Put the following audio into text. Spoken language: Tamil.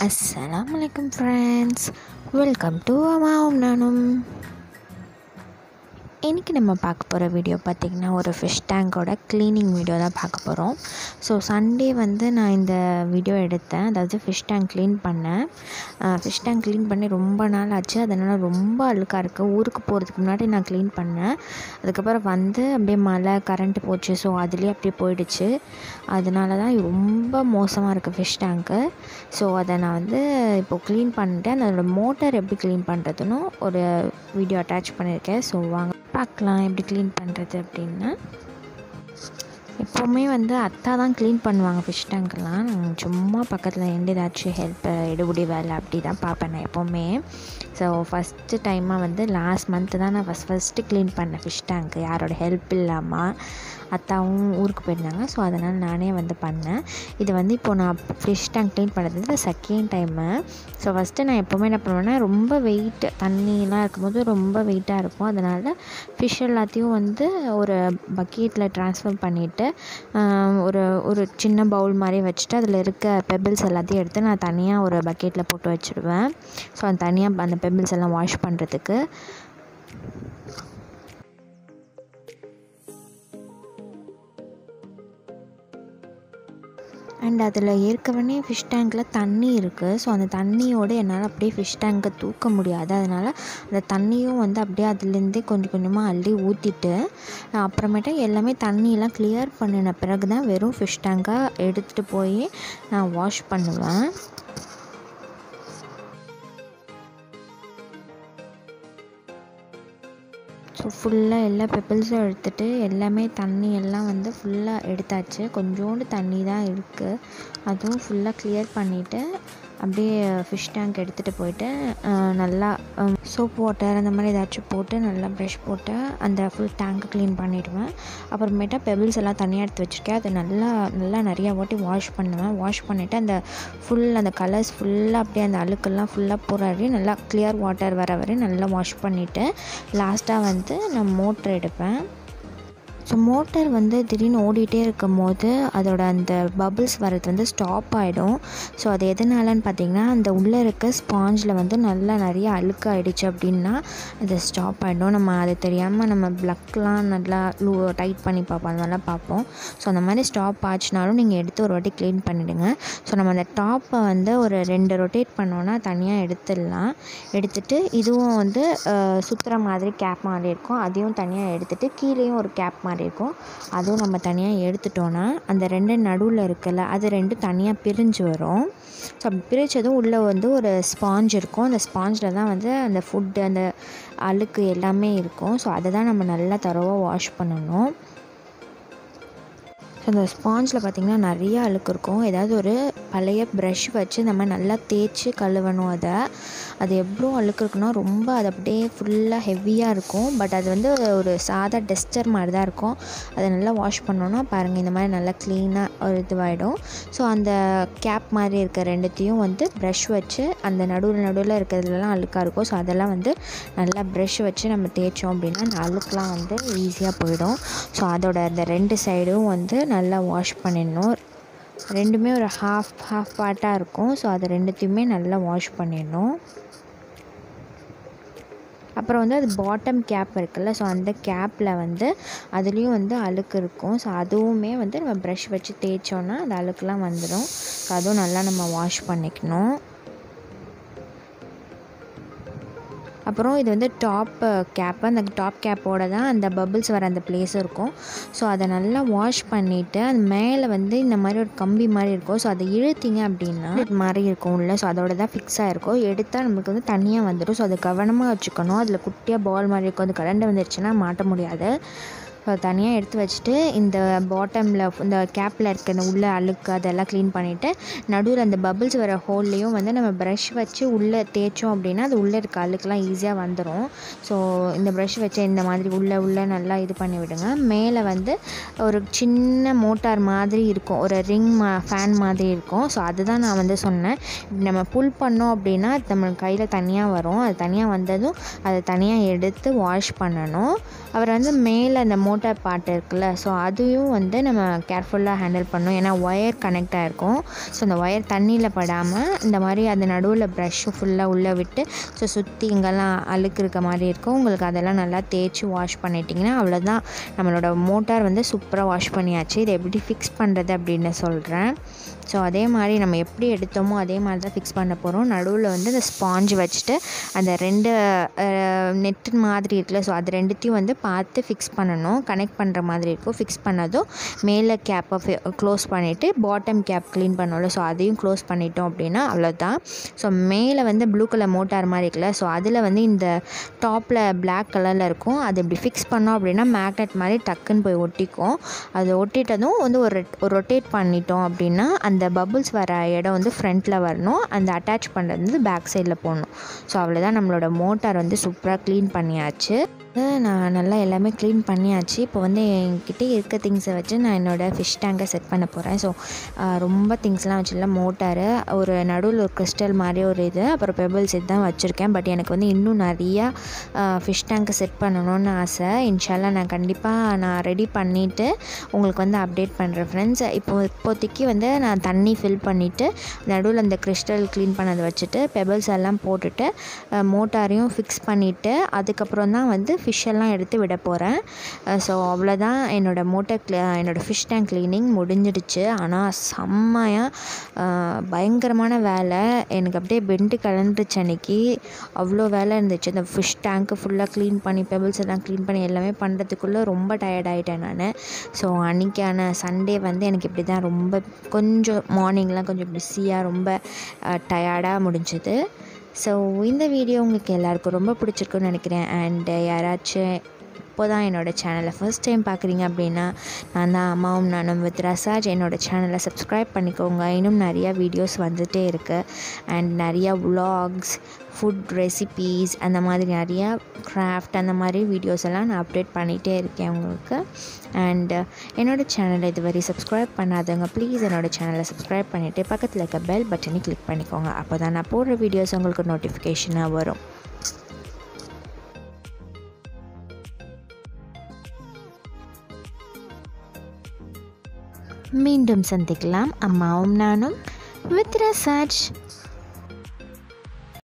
அஸ்ஸலாமு அலைக்கும் ஃப்ரெண்ட்ஸ் வெல்கம் டு அம்மாவும் நானும் இன்றைக்கி நம்ம பார்க்க போகிற வீடியோ பார்த்திங்கன்னா ஒரு ஃபிஷ் டேங்கோட க்ளீனிங் வீடியோ தான் பார்க்க போகிறோம் ஸோ சண்டே வந்து நான் இந்த வீடியோ எடுத்தேன் அதாவது ஃபிஷ் டேங்க் க்ளீன் பண்ணேன் ஃபிஷ் டேங்க் க்ளீன் பண்ணி ரொம்ப நாள் ஆச்சு அதனால் ரொம்ப அழுக்காக இருக்குது ஊருக்கு போகிறதுக்கு முன்னாடி நான் க்ளீன் பண்ணேன் அதுக்கப்புறம் வந்து அப்படியே மழை கரண்ட்டு போச்சு ஸோ அதுலேயே அப்படியே போயிடுச்சு அதனால தான் ரொம்ப மோசமாக இருக்குது ஃபிஷ் டேங்க்கு ஸோ அதை நான் வந்து இப்போது க்ளீன் பண்ணிட்டேன் அதோட மோட்டர் எப்படி க்ளீன் பண்ணுறதுன்னு ஒரு வீடியோ அட்டாச் பண்ணியிருக்கேன் ஸோ வாங்க பார்க்கலாம் எப்படி க்ளீன் பண்ணுறது அப்படின்னு எப்போவுமே வந்து அத்தா தான் க்ளீன் பண்ணுவாங்க ஃபிஷ் டேங்க்லாம் நான் சும்மா பக்கத்தில் எந்த ஏதாச்சும் ஹெல்ப் எடுபடி வேலை அப்படி தான் பார்ப்பேன் நான் எப்போவுமே ஸோ ஃபஸ்ட்டு டைமாக வந்து லாஸ்ட் மந்த்து தான் நான் ஃபஸ்ட் ஃபஸ்ட்டு க்ளீன் பண்ணேன் ஃபிஷ் டேங்க்கு யாரோட ஹெல்ப் இல்லாமல் அத்தாவும் ஊருக்கு போயிருந்தாங்க ஸோ அதனால் நானே வந்து பண்ணேன் இது வந்து இப்போது நான் ஃபிஷ் டேங்க் க்ளீன் பண்ணுறது செகண்ட் டைமு ஸோ ஃபஸ்ட்டு நான் எப்போவுமே என்ன பண்ணுவேன்னா ரொம்ப வெயிட் தண்ணியெலாம் இருக்கும்போது ரொம்ப வெயிட்டாக இருக்கும் அதனால் ஃபிஷ் எல்லாத்தையும் வந்து ஒரு பக்கெட்டில் ட்ரான்ஸ்ஃபர் பண்ணிவிட்டு ஒரு ஒரு சின்ன பவுல் மாதிரி வச்சுட்டு அதில் இருக்க பெபிள்ஸ் எல்லாத்தையும் எடுத்து நான் தனியாக ஒரு பக்கெட்டில் போட்டு வச்சுடுவேன் ஸோ அந்த தனியாக அந்த பெபிள்ஸ் எல்லாம் வாஷ் பண்ணுறதுக்கு அண்ட் அதில் ஏற்கனவே ஃபிஷ் டேங்க்கில் தண்ணி இருக்குது ஸோ அந்த தண்ணியோடு என்னால் அப்படியே ஃபிஷ் டேங்கை தூக்க முடியாது அதனால் அந்த தண்ணியும் வந்து அப்படியே அதுலேருந்தே கொஞ்சம் கொஞ்சமாக அள்ளி ஊற்றிட்டு அப்புறமேட்டு எல்லாமே தண்ணியெல்லாம் கிளியர் பண்ணின பிறகு தான் வெறும் ஃபிஷ் டேங்காக எடுத்துகிட்டு போய் நான் வாஷ் பண்ணுவேன் ஸோ ஃபுல்லாக எல்லா பெப்பிள்ஸும் எடுத்துகிட்டு எல்லாமே தண்ணி எல்லாம் வந்து ஃபுல்லாக எடுத்தாச்சு கொஞ்சோண்டு தண்ணி தான் இருக்குது அதுவும் ஃபுல்லாக கிளியர் பண்ணிவிட்டு அப்படியே ஃபிஷ் டேங்க் எடுத்துகிட்டு போயிட்டு நல்லா சோப் வாட்டர் அந்த மாதிரி ஏதாச்சும் போட்டு நல்லா ப்ரஷ் போட்டு அந்த ஃபுல் டேங்க்கை க்ளீன் பண்ணிவிடுவேன் அப்புறமேட்டா பெபிள்ஸ் எல்லாம் தனியாக எடுத்து வச்சுருக்கேன் அதை நல்லா நல்லா நிறையா வாட்டி வாஷ் பண்ணுவேன் வாஷ் பண்ணிவிட்டு அந்த ஃபுல் அந்த கலர்ஸ் ஃபுல்லாக அப்படியே அந்த அழுக்கெல்லாம் ஃபுல்லாக போகிற வரையும் நல்லா கிளியர் வாட்டர் வர வரையும் நல்லா வாஷ் பண்ணிவிட்டு லாஸ்ட்டாக வந்து நான் மோட்ரு எடுப்பேன் ஸோ மோட்டர் வந்து திடீர்னு ஓடிட்டே இருக்கும் போது அதோட அந்த பபுள்ஸ் வர்றது வந்து ஸ்டாப் ஆகிடும் ஸோ அது எதனாலன்னு பார்த்தீங்கன்னா அந்த உள்ளே இருக்க ஸ்பாஞ்சில் வந்து நல்லா நிறைய அழுக்கு ஆகிடுச்சு அப்படின்னா அது ஸ்டாப் ஆகிடும் நம்ம அது தெரியாமல் நம்ம ப்ளக்லாம் நல்லா லூ டைட் பண்ணி பார்ப்போம் அந்த மாதிரிலாம் பார்ப்போம் ஸோ அந்த மாதிரி ஸ்டாப் ஆச்சுனாலும் நீங்கள் எடுத்து ஒரு வாட்டி க்ளீன் பண்ணிவிடுங்க ஸோ நம்ம அந்த டாப்பை வந்து ஒரு ரெண்டு ரொட்டேட் பண்ணோன்னா தனியாக எடுத்துடலாம் எடுத்துகிட்டு இதுவும் வந்து சுற்றுற மாதிரி கேப் மாதிரி இருக்கும் அதையும் தனியாக எடுத்துகிட்டு கீழேயும் ஒரு கேப் மாதிரி மாதிரி இருக்கும் அதுவும் நம்ம தனியாக எடுத்துட்டோன்னா அந்த ரெண்டு நடுவில் இருக்குல்ல அது ரெண்டு தனியாக பிரிஞ்சு வரும் ஸோ அப்படி பிரித்ததும் உள்ளே வந்து ஒரு ஸ்பாஞ்ச் இருக்கும் அந்த ஸ்பாஞ்சில் தான் வந்து அந்த ஃபுட்டு அந்த அழுக்கு எல்லாமே இருக்கும் ஸோ அதை தான் நம்ம நல்லா தரவாக வாஷ் பண்ணணும் ஸோ அந்த ஸ்பாஞ்சில் பார்த்திங்கன்னா நிறைய அழுக்கு இருக்கும் ஏதாவது ஒரு பழைய ப்ரஷ் வச்சு நம்ம நல்லா தேய்ச்சி கழுவணும் அதை அது எவ்வளோ அழுக்கு இருக்குன்னா ரொம்ப அது அப்படியே ஃபுல்லாக ஹெவியாக இருக்கும் பட் அது வந்து ஒரு சாதா டெஸ்டர் மாதிரி தான் இருக்கும் அதை நல்லா வாஷ் பண்ணோன்னா பாருங்கள் இந்த மாதிரி நல்லா க்ளீனாக ஒரு இதுவாகிடும் ஸோ அந்த கேப் மாதிரி இருக்க ரெண்டுத்தையும் வந்து ப்ரஷ் வச்சு அந்த நடுவில் நடுவில் இருக்கிறதுலலாம் அழுக்காக இருக்கும் ஸோ அதெல்லாம் வந்து நல்லா ப்ரஷ் வச்சு நம்ம தேய்ச்சோம் அப்படின்னா அந்த அழுக்குலாம் வந்து ஈஸியாக போயிடும் ஸோ அதோட அந்த ரெண்டு சைடும் வந்து நல்லா வாஷ் பண்ணிடணும் ரெண்டுமே ஒரு ஹாஃப் ஹாஃப் பார்ட்டாக இருக்கும் ஸோ அது ரெண்டுத்தையுமே நல்லா வாஷ் பண்ணிடணும் அப்புறம் வந்து அது பாட்டம் கேப் இருக்குல்ல ஸோ அந்த கேப்பில் வந்து அதுலேயும் வந்து அழுக்கு இருக்கும் ஸோ அதுவுமே வந்து நம்ம ப்ரஷ் வச்சு தேய்ச்சோன்னா அந்த அழுக்குலாம் வந்துடும் ஸோ அதுவும் நல்லா நம்ம வாஷ் பண்ணிக்கணும் அப்புறம் இது வந்து டாப் கேப்பு அந்த டாப் கேப்போட தான் அந்த பபிள்ஸ் வர அந்த பிளேஸ் இருக்கும் ஸோ அதை நல்லா வாஷ் பண்ணிவிட்டு அது மேலே வந்து இந்த மாதிரி ஒரு கம்பி மாதிரி இருக்கும் ஸோ அதை இழுத்தீங்க அப்படின்னா இது மாதிரி இருக்கும் உள்ள ஸோ அதோட தான் ஃபிக்ஸ் ஆகிருக்கும் எடுத்தால் நமக்கு வந்து தனியாக வந்துடும் ஸோ அதை கவனமாக வச்சுக்கணும் அதில் குட்டியாக பால் மாதிரி இருக்கும் அது கரண்ட் வந்துருச்சுன்னா மாட்ட முடியாது ஸோ தனியாக எடுத்து வச்சுட்டு இந்த பாட்டமில் இந்த கேப்பில் இருக்க இந்த உள்ள அழுக்கு அதெல்லாம் க்ளீன் பண்ணிவிட்டு நடுவில் அந்த பபிள்ஸ் வர ஹோல்லையும் வந்து நம்ம ப்ரஷ் வச்சு உள்ளே தேய்ச்சோம் அப்படின்னா அது உள்ளே இருக்க அழுக்குலாம் ஈஸியாக வந்துடும் ஸோ இந்த ப்ரஷ் வச்சு இந்த மாதிரி உள்ளே உள்ளே நல்லா இது பண்ணி விடுங்க மேலே வந்து ஒரு சின்ன மோட்டார் மாதிரி இருக்கும் ஒரு ரிங் மா ஃபேன் மாதிரி இருக்கும் ஸோ அதுதான் நான் வந்து சொன்னேன் நம்ம புல் பண்ணோம் அப்படின்னா நம்ம கையில் தனியாக வரும் அது தனியாக வந்ததும் அதை தனியாக எடுத்து வாஷ் பண்ணணும் அவர் வந்து மேலே அந்த மோட்டார் பார்ட் இருக்குல்ல ஸோ அதையும் வந்து நம்ம கேர்ஃபுல்லாக ஹேண்டில் பண்ணணும் ஏன்னா ஒயர் கனெக்ட் ஆகிருக்கும் ஸோ அந்த ஒயர் தண்ணியில் படாமல் இந்த மாதிரி அந்த நடுவில் ப்ரஷ்ஷு ஃபுல்லாக உள்ளே விட்டு ஸோ சுற்றி இங்கெல்லாம் அழுக்கு இருக்க மாதிரி இருக்கும் உங்களுக்கு அதெல்லாம் நல்லா தேய்ச்சி வாஷ் பண்ணிட்டிங்கன்னா அவ்வளோதான் நம்மளோட மோட்டார் வந்து சூப்பராக வாஷ் பண்ணியாச்சு இதை எப்படி ஃபிக்ஸ் பண்ணுறது அப்படின்னு சொல்கிறேன் ஸோ அதே மாதிரி நம்ம எப்படி எடுத்தோமோ அதே மாதிரி தான் ஃபிக்ஸ் பண்ண போகிறோம் நடுவில் வந்து இந்த ஸ்பாஞ்ச் வச்சுட்டு அந்த ரெண்டு நெட்டு மாதிரி இருக்குல்ல ஸோ அது ரெண்டுத்தையும் வந்து பார்த்து ஃபிக்ஸ் பண்ணணும் கனெக்ட் பண்ணுற மாதிரி இருக்கும் ஃபிக்ஸ் பண்ணதும் மேலே கேப்பை க்ளோஸ் பண்ணிவிட்டு பாட்டம் கேப் க்ளீன் பண்ணோம்ல ஸோ அதையும் க்ளோஸ் பண்ணிட்டோம் அப்படின்னா அவ்வளோதான் ஸோ மேலே வந்து ப்ளூ கலர் மோட்டார் மாதிரி இருக்குல்ல ஸோ அதில் வந்து இந்த டாப்பில் பிளாக் கலரில் இருக்கும் அது இப்படி ஃபிக்ஸ் பண்ணோம் அப்படின்னா மேக்னெட் மாதிரி டக்குன்னு போய் ஒட்டிக்கும் அது ஒட்டிட்டதும் வந்து ஒரு ஒரு ரொட்டேட் பண்ணிட்டோம் அப்படின்னா அந்த பபுள்ஸ் வர இடம் வந்து ஃப்ரண்ட்டில் வரணும் அந்த அட்டாச் பண்ணுறது வந்து பேக் சைடில் போகணும் ஸோ அவ்வளோதான் நம்மளோட மோட்டார் வந்து சூப்பராக க்ளீன் பண்ணியாச்சு நான் நல்லா எல்லாமே க்ளீன் பண்ணியாச்சு இப்போ வந்து என்கிட்ட இருக்க திங்ஸை வச்சு நான் என்னோடய ஃபிஷ் டேங்கை செட் பண்ண போகிறேன் ஸோ ரொம்ப திங்ஸ்லாம் வச்சுல மோட்டாரு ஒரு நடுவில் ஒரு கிறிஸ்டல் மாதிரி ஒரு இது அப்புறம் பெபிள்ஸ் இது தான் வச்சுருக்கேன் பட் எனக்கு வந்து இன்னும் நிறையா ஃபிஷ் டேங்கை செட் பண்ணணும்னு ஆசை இன்ஷால்லாம் நான் கண்டிப்பாக நான் ரெடி பண்ணிவிட்டு உங்களுக்கு வந்து அப்டேட் பண்ணுறேன் ஃப்ரெண்ட்ஸ் இப்போ இப்போதைக்கு வந்து நான் தண்ணி ஃபில் பண்ணிவிட்டு நடுவில் அந்த கிறிஸ்டல் க்ளீன் பண்ணதை வச்சுட்டு பெபிள்ஸ் எல்லாம் போட்டுட்டு மோட்டாரையும் ஃபிக்ஸ் பண்ணிவிட்டு அதுக்கப்புறம் தான் வந்து ஃபிஷ் எல்லாம் எடுத்து விட போகிறேன் ஸோ அவ்வளோதான் என்னோடய மோட்டர் க்ளீ என்னோடய ஃபிஷ் டேங்க் க்ளீனிங் முடிஞ்சிடுச்சு ஆனால் செம்மையாக பயங்கரமான வேலை எனக்கு அப்படியே பெண்டு கலந்துருச்சு அன்றைக்கி அவ்வளோ வேலை இருந்துச்சு அந்த ஃபிஷ் டேங்க்கு ஃபுல்லாக க்ளீன் பண்ணி பெபிள்ஸ் எல்லாம் க்ளீன் பண்ணி எல்லாமே பண்ணுறதுக்குள்ளே ரொம்ப டயர்ட் ஆகிட்டேன் நான் ஸோ அன்றைக்கான சண்டே வந்து எனக்கு இப்படி தான் ரொம்ப கொஞ்சம் மார்னிங்லாம் கொஞ்சம் பிஸியாக ரொம்ப டயர்டாக முடிஞ்சுது ஸோ இந்த வீடியோ உங்களுக்கு எல்லாருக்கும் ரொம்ப பிடிச்சிருக்குன்னு நினைக்கிறேன் அண்டு யாராச்சும் இப்போ தான் என்னோடய சேனலை ஃபர்ஸ்ட் டைம் பார்க்குறீங்க அப்படின்னா நான் தான் அம்மாவும் நானும் வித் ரசாஜ் என்னோடய சேனலை சப்ஸ்கிரைப் பண்ணிக்கோங்க இன்னும் நிறையா வீடியோஸ் வந்துகிட்டே இருக்குது அண்ட் நிறையா விலாக்ஸ் ஃபுட் ரெசிபீஸ் அந்த மாதிரி நிறையா கிராஃப்ட் அந்த மாதிரி வீடியோஸ் எல்லாம் நான் அப்டேட் பண்ணிகிட்டே இருக்கேன் உங்களுக்கு அண்ட் என்னோடய சேனலை இதுவரை சப்ஸ்கிரைப் பண்ணாதவங்க ப்ளீஸ் என்னோடய சேனலை சப்ஸ்கிரைப் பண்ணிவிட்டு பக்கத்தில் இருக்க பெல் பட்டனை கிளிக் பண்ணிக்கோங்க அப்போ தான் நான் போடுற வீடியோஸ் உங்களுக்கு நோட்டிஃபிகேஷனாக வரும் மீண்டும் சந்திக்கலாம் அம்மாவும் நானும் வித் ரசாஜ்